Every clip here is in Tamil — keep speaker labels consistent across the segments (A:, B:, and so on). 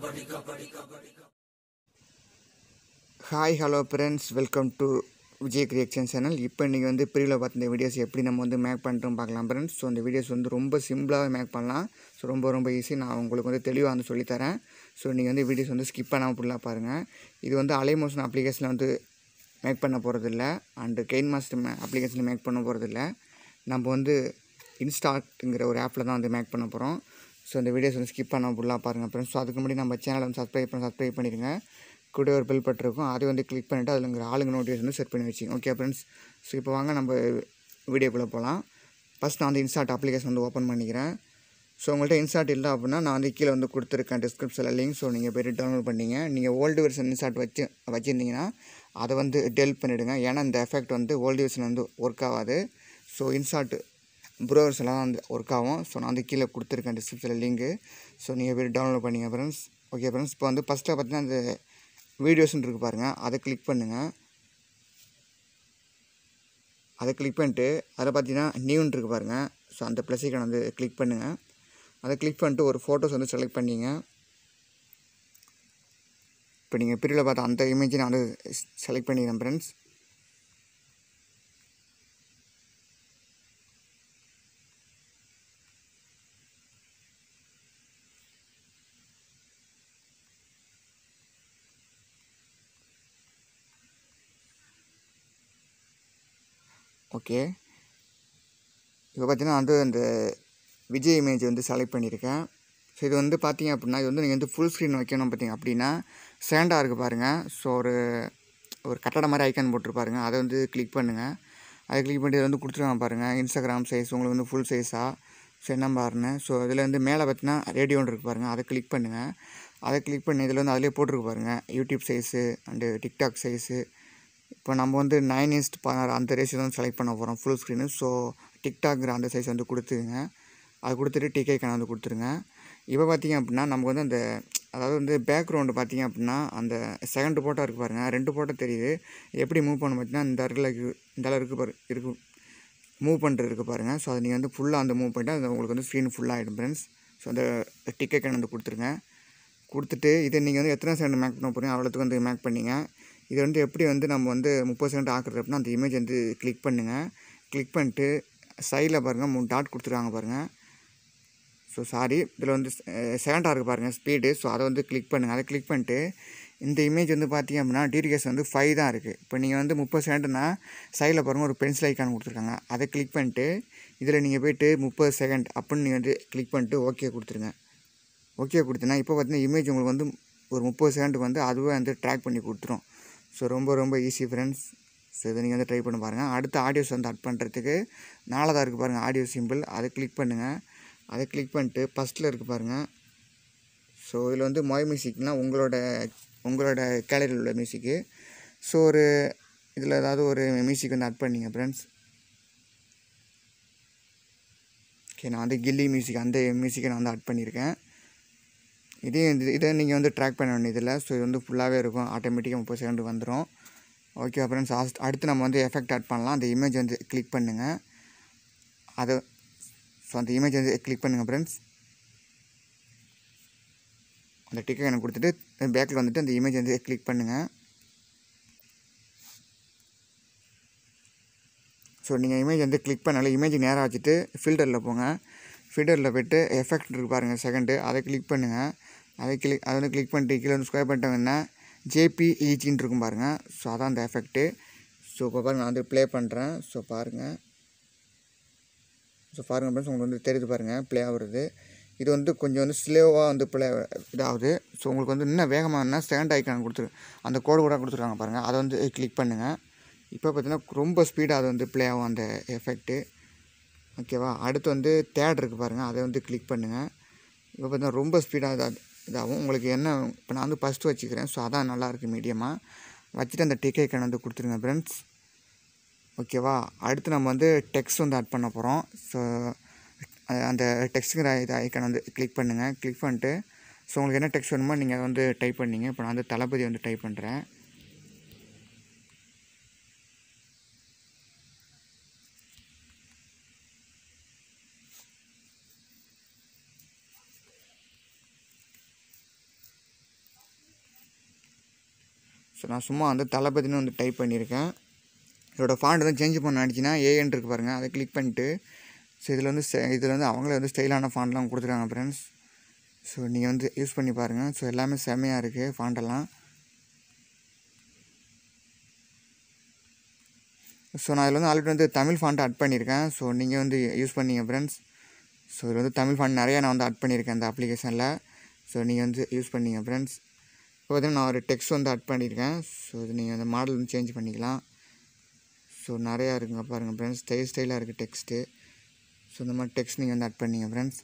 A: hi hello friends welcome to Vijay Creation channel இப்போ இன்றைக்கி வந்து ப்ரீவில் பார்த்த இந்த வீடியோஸ் எப்படி நம்ம வந்து மேக் பண்ணுறோம் பார்க்கலாம் ஃப்ரெண்ட்ஸ் ஸோ இந்த வீடியோஸ் வந்து ரொம்ப சிம்பிளாகவே மேக் பண்ணலாம் ஸோ ரொம்ப ரொம்ப ஈஸி நான் உங்களுக்கு வந்து தெளிவாக வந்து சொல்லித்தரேன் ஸோ நீங்கள் வந்து வீடியோஸ் வந்து ஸ்கிப் பண்ணாமல் ஃபுல்லாக பாருங்கள் இது வந்து அலைமோஷன் அப்ளிகேஷனில் வந்து மேக் பண்ண போகிறதில்ல அண்டு கெயின் மாஸ்டர் மே அப்ளிகேஷனில் மேக் பண்ண போகிறதில்ல நம்ம வந்து இன்ஸ்டாட்டுங்கிற ஒரு ஆப்பில் தான் வந்து மேக் பண்ண போகிறோம் ஸோ இந்த வீடியோஸ் வந்து ஸ்கிப் பண்ணாமல் ஃபுல்லாக பாருங்கள் ஃப்ரெண்ட்ஸ் ஸோ அதுக்கு முன்னாடி நம்ம சேனலை வந்து சப்ஸ்கிரைப் பண்ணி சப்ஸ்கிரைப் பண்ணிடுங்க கூட ஒரு பெல் பட்டன் இருக்கும் அதை வந்து கிளிக் பண்ணிவிட்டு அதில் ஆளுங்க நோட்டிஃபிகேஷன் வந்து செட் பண்ணி வச்சிங்க ஓகே ஃப்ரெண்ட்ஸ் ஸோ இப்போ வாங்க நம்ம வீடியோக்குள்ளே போகலாம் ஃபஸ்ட் நான் வந்து இன்ஸ்டாட் அப்ளிகேஷன் வந்து ஓப்பன் பண்ணிக்கிறேன் ஸோ உங்கள்கிட்ட இன்ஸ்டாட் இல்லை அப்படின்னா நான் வந்து கீழே வந்து கொடுத்துருக்கேன் டிஸ்கிரிப்ஷனில் லிங்க் ஸோ நீங்கள் போய்ட்டு டவுன்லோட் பண்ணிங்க நீங்கள் ஓல்டு வெர்ஷன் இன்ஸ்டாட் வச்சு வச்சுருந்தீங்கன்னா அதை வந்து டெல் பண்ணிவிடுங்க ஏன்னா இந்த எஃபெக்ட் வந்து ஓல்டு வெர்ஷன் வந்து ஒர்க் ஆகாது ஸோ இன்ஸ்டாட் ப்ரோவர்ஸ் எல்லாம் வந்து ஒர்க் ஆகும் ஸோ நான் வந்து கீழே கொடுத்துருக்கேன் டிஸ்கிரிப்ஷனில் லிங்க்கு ஸோ நீங்கள் போய் டவுன்லோட் பண்ணிங்க ஃப்ரெண்ட்ஸ் ஓகே ஃப்ரெண்ட்ஸ் இப்போ வந்து ஃபஸ்ட்டில் பார்த்தீங்கன்னா அந்த வீடியோஸ்னு இருக்குது பாருங்கள் அதை கிளிக் பண்ணுங்கள் அதை கிளிக் பண்ணிட்டு அதில் பார்த்தீங்கன்னா நியூன்னு இருக்குது பாருங்கள் ஸோ அந்த ப்ளஸ் ஐக்கான வந்து கிளிக் பண்ணுங்கள் அதை கிளிக் பண்ணிட்டு ஒரு ஃபோட்டோஸ் வந்து செலக்ட் பண்ணிங்க இப்போ நீங்கள் பிரிவில் பார்த்த அந்த இமேஜை நான் வந்து செலக்ட் பண்ணிக்கிறேன் ஃப்ரெண்ட்ஸ் ஓகே இப்போ பார்த்தீங்கன்னா வந்து அந்த விஜய் இமேஜ் வந்து செலக்ட் பண்ணியிருக்கேன் ஸோ இது வந்து பார்த்தீங்க அப்படின்னா இது வந்து நீங்கள் வந்து ஃபுல் ஸ்க்ரீன் வைக்கணும் பார்த்தீங்க அப்படின்னா சேண்டாக இருக்குது பாருங்கள் ஸோ ஒரு ஒரு கட்டட மாதிரி ஐக்கான் போட்டிருப்பாருங்க அதை வந்து கிளிக் பண்ணுங்கள் அதை கிளிக் பண்ணி இதில் வந்து கொடுத்துருவாங்க பாருங்கள் இன்ஸ்டாகிராம் சைஸ் உங்களுக்கு வந்து ஃபுல் சைஸாக ஸோ என்ன பாருங்க ஸோ இதில் வந்து மேலே பார்த்தீங்கன்னா ரேடியோன்னு இருக்குது பாருங்கள் அதை கிளிக் பண்ணுங்கள் அதை கிளிக் பண்ணி இதில் வந்து அதிலே போட்டிருக்கு பாருங்கள் YouTube size and TikTok size இப்போ நம்ம வந்து நைன் இன்ஸ்ட் பதினாறு அந்த ரேஷியோ தான் செலக்ட் பண்ண போகிறோம் ஃபுல் ஸ்க்ரீனு ஸோ டிக்டாக்ங்கிற அந்த சைஸ் வந்து கொடுத்துருங்க அது கொடுத்துட்டு டிகே கணக்கு வந்து கொடுத்துருங்க இப்போ பார்த்தீங்க அப்படின்னா நமக்கு வந்து அந்த அதாவது வந்து பேக்ரவுண்டு பார்த்தீங்க அப்படின்னா அந்த செகண்ட் ஃபோட்டோ இருக்குது பாருங்கள் ரெண்டு ஃபோட்டோ தெரியுது எப்படி மூவ் பண்ண பார்த்தீங்கன்னா இந்த இடத்துல இருக்கு- இந்த இடத்துல இருக்குது பாரு இருக்கு மூவ் பண்ணுறது இருக்குது பாருங்கள் ஸோ அதை நீங்கள் வந்து ஃபுல்லாக அந்த மூவ் பண்ணிட்டு அது உங்களுக்கு வந்து ஸ்க்ரீன் ஃபுல்லாக ஆகிடும் ஃப்ரெண்ட்ஸ் ஸோ அந்த டிக்கெட் கணக்கு வந்து கொடுத்துருங்க கொடுத்துட்டு இதை நீங்கள் வந்து எத்தனை செகண்ட் மேக் பண்ண போகிறீங்க அவ்வளோத்துக்கு வந்து மேக் பண்ணிங்க இது வந்து எப்படி வந்து நம்ம வந்து முப்பது செகண்ட் ஆக்குறது அப்படின்னா அந்த இமேஜ் வந்து கிளிக் பண்ணுங்கள் கிளிக் பண்ணிட்டு சைடில் பாருங்கள் மூணு டாட் கொடுத்துருக்காங்க பாருங்கள் ஸோ சாரி இதில் வந்து செகண்டாக இருக்குது பாருங்கள் ஸ்பீடு ஸோ அதை வந்து கிளிக் பண்ணுங்கள் அதை கிளிக் பண்ணிட்டு இந்த இமேஜ் வந்து பார்த்தீங்க அப்படின்னா டிடிகேஸ் வந்து ஃபைவ் தான் இருக்குது இப்போ நீங்கள் வந்து முப்பது செகண்ட்னா சைடில் பாருங்கள் ஒரு பென்சில் ஐக்கான் கொடுத்துருக்காங்க அதை கிளிக் பண்ணிட்டு இதில் நீங்கள் போயிட்டு முப்பது செகண்ட் அப்படின்னு நீங்கள் வந்து கிளிக் பண்ணிட்டு ஓகே கொடுத்துருங்க ஓகே கொடுத்தீங்கன்னா இப்போ பார்த்தீங்கன்னா இமேஜ் உங்களுக்கு வந்து ஒரு முப்பது செகண்டுக்கு வந்து அதுவே வந்து ட்ராக் பண்ணி கொடுத்துரும் ஸோ ரொம்ப ரொம்ப ஈஸி ஃப்ரெண்ட்ஸ் ஸோ இதை நீங்கள் வந்து ட்ரை பண்ணி பாருங்கள் அடுத்த ஆடியோஸ் வந்து அட் பண்ணுறதுக்கு நாலாவதாக இருக்குது பாருங்கள் ஆடியோ சிம்பிள் அதை கிளிக் பண்ணுங்கள் அதை கிளிக் பண்ணிட்டு ஃபஸ்ட்டில் இருக்குது பாருங்கள் ஸோ இதில் வந்து மொய் மியூசிக்னால் உங்களோட உங்களோட கேலரியில் உள்ள மியூசிக்கு ஸோ ஒரு இதில் ஏதாவது ஒரு மியூசிக் வந்து அட் பண்ணிங்க ஃப்ரெண்ட்ஸ் ஓகே நான் வந்து கில்லி மியூசிக் அந்த மியூசிக்கை நான் வந்து அட் பண்ணியிருக்கேன் இதே இது இதை நீங்கள் வந்து ட்ராக் பண்ண வேண்டியதில்லை ஸோ இது வந்து ஃபுல்லாகவே இருக்கும் ஆட்டோமேட்டிக்காக முப்பது செகண்ட் வந்துடும் ஓகே ஃப்ரெண்ட்ஸ் லாஸ்ட் அடுத்து நம்ம வந்து எஃபெக்ட் ஆட் பண்ணலாம் அந்த இமேஜ் வந்து கிளிக் பண்ணுங்கள் அதை ஸோ அந்த இமேஜ் வந்து கிளிக் பண்ணுங்கள் ஃப்ரெண்ட்ஸ் அந்த டிக்கெட் எனக்கு கொடுத்துட்டு பேக்கில் வந்துட்டு அந்த இமேஜ் வந்து கிளிக் பண்ணுங்கள் ஸோ நீங்கள் இமேஜ் வந்து கிளிக் பண்ணால இமேஜ் நேராக வச்சுட்டு ஃபில்டரில் போங்க ஃபில்டரில் போய்ட்டு எஃபெக்ட் இருக்கு பாருங்கள் செகண்டு அதை கிளிக் பண்ணுங்கள் அதை கிளிக் அதை வந்து கிளிக் பண்ணிட்டு கீழே வந்து ஸ்கொயர் பண்ணிட்டாங்கன்னா ஜேபிஇஜின்னு இருக்கும் பாருங்கள் ஸோ அதான் அந்த எஃபெக்ட்டு ஸோ இப்போ பாருங்கள் நான் வந்து ப்ளே பண்ணுறேன் ஸோ பாருங்கள் ஸோ பாருங்கள் ஃப்ரெண்ட்ஸ் உங்களுக்கு வந்து தெரியுது பாருங்கள் ப்ளே ஆகுறது இது வந்து கொஞ்சம் வந்து ஸ்லோவாக வந்து ப்ளே இதாகுது ஸோ உங்களுக்கு வந்து இன்னும் வேகமாகனா செகண்ட் ஐக்கான் கொடுத்துரு அந்த கோடு கூட கொடுத்துருக்காங்க பாருங்கள் அதை வந்து கிளிக் பண்ணுங்கள் இப்போ பார்த்தீங்கன்னா ரொம்ப ஸ்பீடாக அது வந்து ப்ளே ஆகும் அந்த எஃபெக்ட்டு ஓகேவா அடுத்து வந்து தேட் இருக்குது பாருங்கள் அதை வந்து கிளிக் பண்ணுங்கள் இப்போ பார்த்தீங்கன்னா ரொம்ப ஸ்பீடாக இதாக இதாகும் உங்களுக்கு என்ன இப்போ நான் வந்து ஃபஸ்ட்டு வச்சுக்கிறேன் ஸோ அதான் நல்லாயிருக்கு மீடியமாக வச்சுட்டு அந்த டிக்கெட் ஐக்கான் வந்து கொடுத்துருங்க ஃப்ரெண்ட்ஸ் ஓகேவா அடுத்து நம்ம வந்து டெக்ஸ்ட் வந்து ஆட் பண்ண போகிறோம் ஸோ அந்த டெக்ஸ்ட்டுங்கிற இது ஐக்கான் வந்து கிளிக் பண்ணுங்கள் கிளிக் பண்ணிட்டு ஸோ உங்களுக்கு என்ன டெக்ஸ்ட் வேணுமோ நீங்கள் அதை வந்து டைப் பண்ணீங்க இப்போ நான் வந்து தளபதி வந்து டைப் பண்ணுறேன் ஸோ நான் சும்மா வந்து தளபதினு வந்து டைப் பண்ணியிருக்கேன் இதோட ஃபாண்ட் வந்து சேஞ்ச் பண்ண அடிச்சுன்னா ஏஎன் இருக்கு பாருங்கள் அதை கிளிக் பண்ணிட்டு ஸோ இதில் வந்து இதில் வந்து அவங்களே வந்து ஸ்டைலான ஃபாண்ட்லாம் கொடுத்துருக்காங்க ஃப்ரெண்ட்ஸ் ஸோ நீங்கள் வந்து யூஸ் பண்ணி பாருங்கள் ஸோ எல்லாமே செம்மையாக இருக்குது ஃபாண்டெல்லாம் ஸோ நான் இதில் வந்து ஆல்ரெடி வந்து தமிழ் ஃபாண்ட் ஆட் பண்ணியிருக்கேன் ஸோ நீங்கள் வந்து யூஸ் பண்ணீங்க ஃப்ரெண்ட்ஸ் ஸோ இதில் வந்து தமிழ் ஃபாண்ட் நிறையா நான் வந்து ஆட் பண்ணியிருக்கேன் இந்த அப்ளிகேஷனில் ஸோ நீங்கள் வந்து யூஸ் பண்ணீங்க ஃப்ரெண்ட்ஸ் இப்போ பார்த்தீங்கன்னா நான் ஒரு டெக்ஸ்ட் வந்து ஆட் பண்ணியிருக்கேன் ஸோ இது நீங்கள் அந்த மாடல் வந்து சேஞ்ச் பண்ணிக்கலாம் ஸோ நிறையா இருக்குங்க பாருங்கள் ஃப்ரெண்ட்ஸ் ஸ்டைல் ஸ்டைலாக இருக்குது டெக்ஸ்ட்டு ஸோ இந்த மாதிரி டெக்ஸ்ட் நீங்கள் வந்து ஆட் பண்ணீங்க ஃப்ரெண்ட்ஸ்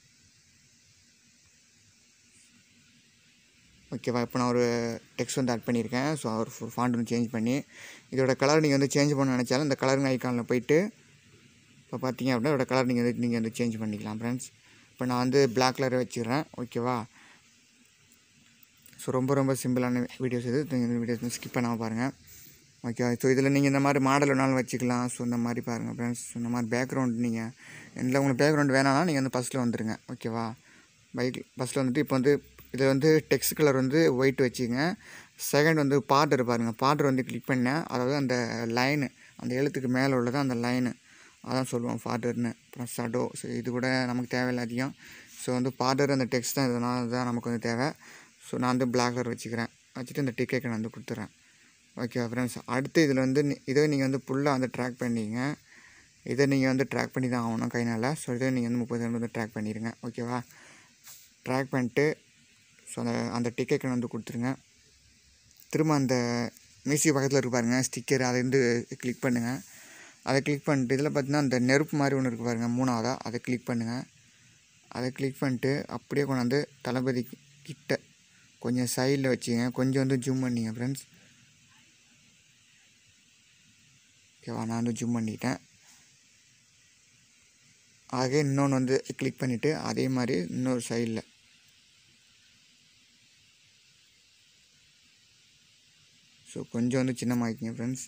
A: ஓகேவா இப்போ நான் ஒரு டெக்ஸ்ட் வந்து ஆட் பண்ணியிருக்கேன் ஸோ ஒரு ஃபாண்ட் வந்து சேஞ்ச் பண்ணி இதோட கலர் நீங்கள் வந்து சேஞ்ச் பண்ண நினச்சாலும் இந்த கலருங்க ஐக்கானில் போயிட்டு இப்போ பார்த்தீங்க அப்படின்னா இதோட கலர் நீங்கள் வந்து நீங்கள் வந்து சேஞ்ச் பண்ணிக்கலாம் ஃப்ரெண்ட்ஸ் இப்போ நான் வந்து பிளாக் கலரை வச்சுக்கிறேன் ஓகேவா ஸோ ரொம்ப ரொம்ப சிம்பிளான வீடியோஸ் இது நீங்கள் இந்த வீடியோஸ் வந்து ஸ்கிப் பண்ணாமல் பாருங்கள் ஓகே ஸோ இதில் நீங்கள் இந்த மாதிரி மாடல் வேணாலும் வச்சுக்கலாம் ஸோ இந்த மாதிரி பாருங்கள் ஃப்ரெண்ட்ஸ் இந்த மாதிரி பேக்ரவுண்ட் நீங்கள் இல்லை உங்களுக்கு பேக்ரவுண்ட் வேணாம்னா நீங்கள் வந்து ஃபஸ்ட்டில் வந்துடுங்க ஓகேவா பைக் ஃபஸ்ட்டில் வந்துட்டு இப்போ வந்து இதில் வந்து டெக்ஸ்ட் கலர் வந்து ஒயிட் வச்சுங்க செகண்ட் வந்து பார்டர் பாருங்கள் பார்டர் வந்து கிளிக் பண்ணேன் அதாவது அந்த லைனு அந்த எழுத்துக்கு மேலே உள்ளது அந்த லைனு அதான் சொல்லுவோம் பார்டர்னு அப்புறம் சடோ ஸோ இது கூட நமக்கு தேவையில்லை அதிகம் ஸோ வந்து பார்டர் அந்த டெக்ஸ்ட் தான் இதனால தான் நமக்கு வந்து தேவை ஸோ நான் வந்து பிளாக் கலர் வச்சுக்கிறேன் வச்சுட்டு இந்த டிக்கெட் நான் வந்து கொடுத்துட்றேன் ஓகே ஃப்ரெண்ட்ஸ் அடுத்து இதில் வந்து நீ- இதை நீங்கள் வந்து ஃபுல்லாக வந்து ட்ராக் பண்ணிங்க இதை நீங்கள் வந்து ட்ராக் பண்ணி தான் ஆகணும் கைனால் ஸோ இதை நீங்கள் வந்து முப்பது செகண்ட் வந்து ட்ராக் பண்ணிடுங்க ஓகேவா ட்ராக் பண்ணிட்டு ஸோ அந்த அந்த டிக்கெட் வந்து கொடுத்துருங்க திரும்ப அந்த மியூசிக் பக்கத்தில் இருக்கு பாருங்க ஸ்டிக்கர் அதை வந்து கிளிக் பண்ணுங்கள் அதை கிளிக் பண்ணிட்டு இதில் பார்த்தீங்கன்னா அந்த நெருப்பு மாதிரி ஒன்று இருக்குது பாருங்கள் மூணாவதாக அதை கிளிக் பண்ணுங்கள் அதை கிளிக் பண்ணிட்டு அப்படியே கொண்டாந்து தளபதி கிட்ட கொஞ்சம் சைடில் வச்சுங்க கொஞ்சம் வந்து ஜூம் பண்ணிங்க ஃப்ரெண்ட்ஸ் ஓகேவா நான் வந்து ஜூம் பண்ணிட்டேன் ஆக இன்னொன்று வந்து கிளிக் பண்ணிவிட்டு அதே மாதிரி இன்னொரு சைடில் ஸோ கொஞ்சம் வந்து சின்னமாக்கிங்க ஃப்ரெண்ட்ஸ்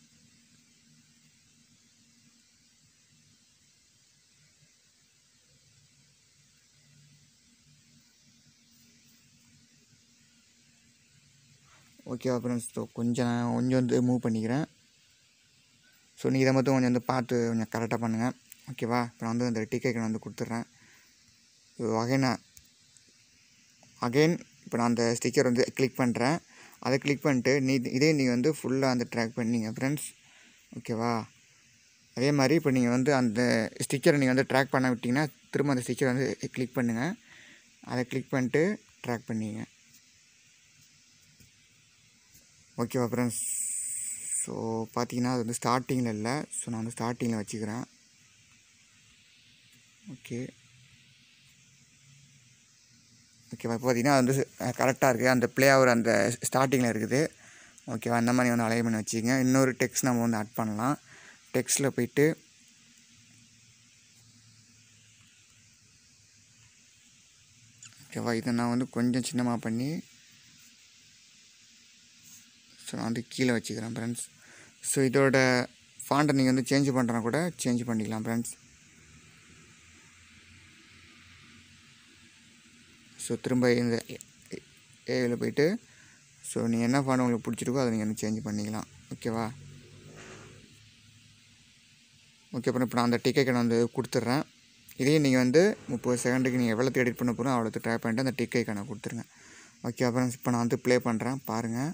A: ஓகேவா ஃப்ரெண்ட்ஸ் ஸோ கொஞ்சம் நான் கொஞ்சம் வந்து மூவ் பண்ணிக்கிறேன் ஸோ நீங்கள் இதை மட்டும் கொஞ்சம் வந்து பார்த்து கொஞ்சம் கரெக்டாக பண்ணுங்கள் ஓகேவா இப்போ நான் வந்து அந்த டிக்கெட் நான் வந்து கொடுத்துட்றேன் அகைன் அகைன் இப்போ நான் அந்த ஸ்டிக்கர் வந்து கிளிக் பண்ணுறேன் அதை கிளிக் பண்ணிட்டு நீ இதே நீங்கள் வந்து ஃபுல்லாக அந்த ட்ராக் பண்ணீங்க ஃப்ரெண்ட்ஸ் ஓகேவா அதே மாதிரி இப்போ நீங்கள் வந்து அந்த ஸ்டிக்கரை நீங்கள் வந்து ட்ராக் பண்ண விட்டிங்கன்னா திரும்ப அந்த ஸ்டிக்கரை வந்து கிளிக் பண்ணுங்கள் அதை கிளிக் பண்ணிட்டு ட்ராக் பண்ணிங்க ஓகேவா ஃப்ரெண்ட்ஸ் ஸோ பார்த்தீங்கன்னா அது வந்து ஸ்டார்டிங்கில் இல்லை ஸோ நான் வந்து ஸ்டார்டிங்கில் வச்சுக்கிறேன் ஓகே ஓகேவா இப்போ பார்த்தீங்கன்னா அது வந்து கரெக்டாக இருக்குது அந்த ப்ளே ஆகிற அந்த ஸ்டார்டிங்கில் இருக்குது ஓகேவா அந்த மாதிரி வந்து அலைன் பண்ணி வச்சுக்கோங்க இன்னொரு டெக்ஸ்ட் நம்ம வந்து ஆட் பண்ணலாம் டெக்ஸ்ட்டில் போயிட்டு ஓகேவா இதை நான் வந்து கொஞ்சம் சின்னமாக பண்ணி ஸோ நான் வந்து கீழே வச்சுக்கிறேன் ஃப்ரெண்ட்ஸ் ஸோ இதோட ஃபாண்ட்டை நீங்கள் வந்து சேஞ்ச் பண்ணுறனா கூட சேஞ்ச் பண்ணிக்கலாம் ஃப்ரெண்ட்ஸ் ஸோ திரும்ப இந்த ஏவில் போயிட்டு ஸோ நீங்கள் என்ன ஃபாண்ட் உங்களுக்கு பிடிச்சிருக்கோ அதை நீங்கள் வந்து சேஞ்ச் பண்ணிக்கலாம் ஓகேவா ஓகே அப்புறம் இப்போ நான் அந்த டிக்கெட் வந்து கொடுத்துட்றேன் இதையும் நீங்கள் வந்து முப்பது செகண்டுக்கு நீங்கள் எவ்வளோத்து எடிட் பண்ண போகிறோம் அவ்வளோத்து ட்ரை பண்ணிட்டு அந்த டிக்கெட் நான் கொடுத்துருங்க ஓகே அப்புறம் இப்போ நான் வந்து ப்ளே பண்ணுறேன் பாருங்கள்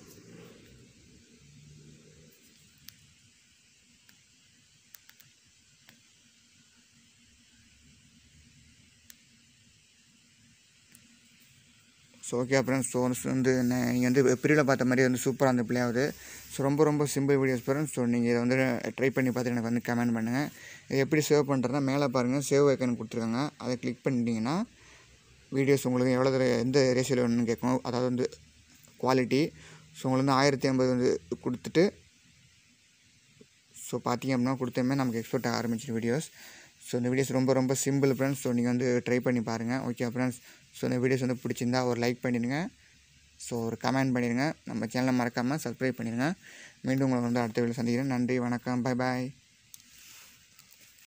A: ஸோ ஓகே ஃப்ரெண்ட்ஸ் ஸோ வந்து நீங்கள் வந்து ப்ரீவில் பார்த்த மாதிரி வந்து சூப்பராக வந்து ப்ளே ஆகுது ஸோ ரொம்ப ரொம்ப சிம்பிள் வீடியோஸ் ஃப்ரெண்ட்ஸ் ஸோ நீங்கள் இதை வந்து ட்ரை பண்ணி பார்த்து எனக்கு வந்து கமெண்ட் பண்ணுங்கள் இது எப்படி சேவ் பண்ணுறதுனா மேலே பாருங்கள் சேவ் ஐக்கன் கொடுத்துருக்காங்க அதை கிளிக் பண்ணிட்டீங்கன்னா வீடியோஸ் உங்களுக்கு எவ்வளோ தூரம் எந்த ரேஷியோவில் வேணும்னு கேட்கும் அதாவது வந்து குவாலிட்டி ஸோ உங்களுக்கு வந்து ஆயிரத்தி ஐம்பது வந்து கொடுத்துட்டு ஸோ பார்த்தீங்க அப்படின்னா கொடுத்தமே நமக்கு எக்ஸ்போர்ட் ஆக ஆரம்பிச்சிடும் வீடியோஸ் ஸோ இந்த வீடியோஸ் ரொம்ப ரொம்ப சிம்பிள் ஃப்ரெண்ட்ஸ் ஸோ நீங்கள் வந்து ட்ரை பண்ணி பாருங்கள் ஓகே ஃப்ரெண்ட்ஸ் ஸோ இந்த வீடியோஸ் வந்து பிடிச்சிருந்தா ஒரு லைக் பண்ணிடுங்க ஸோ ஒரு கமெண்ட் பண்ணிடுங்க நம்ம சேனலை மறக்காமல் சப்ஸ்கிரைப் பண்ணிடுங்க மீண்டும் உங்களை வந்து அடுத்த வீடியோ சந்திக்கிறேன் நன்றி வணக்கம் பை பாய்